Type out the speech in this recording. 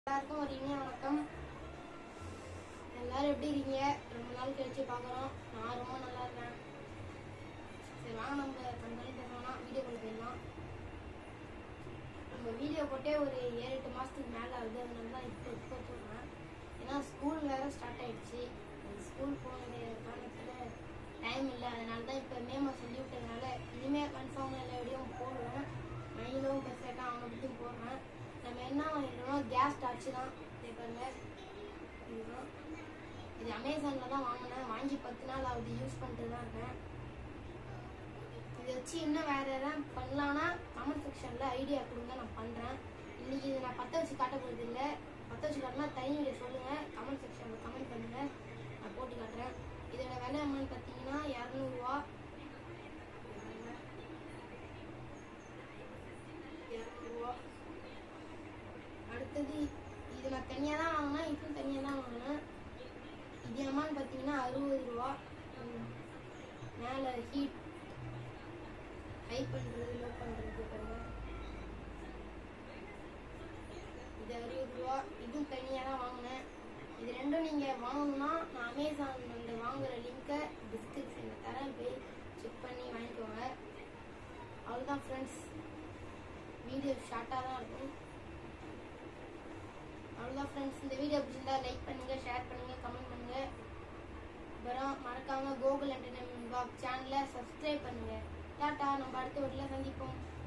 எல்லாருக்கும் ஒரு இனிய வணக்கம் எல்லாரும் எப்படி இருக்கீங்க ரொம்ப நாள் கழிச்சு பார்க்குறோம் நான் ரொம்ப நல்லா இருக்கேன் சரி வாங்க நம்ம கண்டாலும் பேசணும்னா வீடியோக்குள்ள போயிடலாம் நம்ம வீடியோ போட்டே ஒரு ஏழு எட்டு மாதத்துக்கு மேலே ஆகுது அதனால தான் இப்போ இப்போ போடுறேன் ஏன்னா ஸ்கூல் வேறு ஸ்டார்ட் ஆயிடுச்சு ஸ்கூல் போன காரணத்தில் டைம் இல்லை அதனால தான் இப்போ மே மாதம் லீவ் விட்டதுனால இனிமேல் கன்ஃபார்ம் எல்லா வீடியோவும் போடுவேன் மைண்டும் பெருசாக அவனை பற்றியும் போடுறேன் நம்ம என்ன வாங்கிட்டோம்னா கேஸ் டார்ச்சு தான் இதே பாருங்க இதுதான் இது அமேசானில் தான் வாங்கினேன் வாங்கி பத்து நாள் ஆகுது யூஸ் பண்ணிட்டு தான் இருக்கேன் இதை வச்சு இன்னும் வேற எதாவது பண்ணலான்னா கமெண்ட் செக்ஷனில் ஐடியா கொடுங்க நான் பண்ணுறேன் இன்னைக்கு இது நான் பற்ற வச்சு காட்ட போகிறது இல்லை பற்ற வச்சு காட்டினா தனி வீடியோ சொல்லுங்கள் கமெண்ட் செக்ஷனில் கமெண்ட் பண்ணுங்கள் நான் போட்டு காட்டுறேன் இதோட விலை என்னன்னு பார்த்தீங்கன்னா இரநூறுவா இரநூறுவா அடுத்தது இது நான் தனியாக தான் வாங்கினேன் இதுவும் தனியாக தான் வாங்கினேன் இது எம்மான்னு பார்த்தீங்கன்னா அறுபது ரூபா ம். மேலே ஹீட் ஹை பண்ணுறது லோ பண்ணுறது பாருங்க இது அறுபது ரூபா இதுவும் தனியாக தான் வாங்கினேன் இது ரெண்டும் நீங்கள் வாங்கணும்னா நான் அமேசான் வந்து வாங்குற லிங்கை டிஸ்கிரிப்ஷனில் தரேன் போய் செக் பண்ணி வாங்கிக்கோங்க அவ்வளோதான் ஃப்ரெண்ட்ஸ் வீடியோ ஷார்ட்டாக தான் இருக்கும் அவ்வளோதான் ஃப்ரெண்ட்ஸ் இந்த வீடியோ பிடிச்சிருந்தா லைக் பண்ணுங்க ஷேர் பண்ணுங்க கமெண்ட் பண்ணுங்க அப்புறம் மறக்காம கோகுல் என்டர்டைன்மெண்ட் பாக் சேனலை சப்ஸ்கிரைப் பண்ணுங்க டாட்டா நம்ம அடுத்த வீட்டில் சந்திப்போம்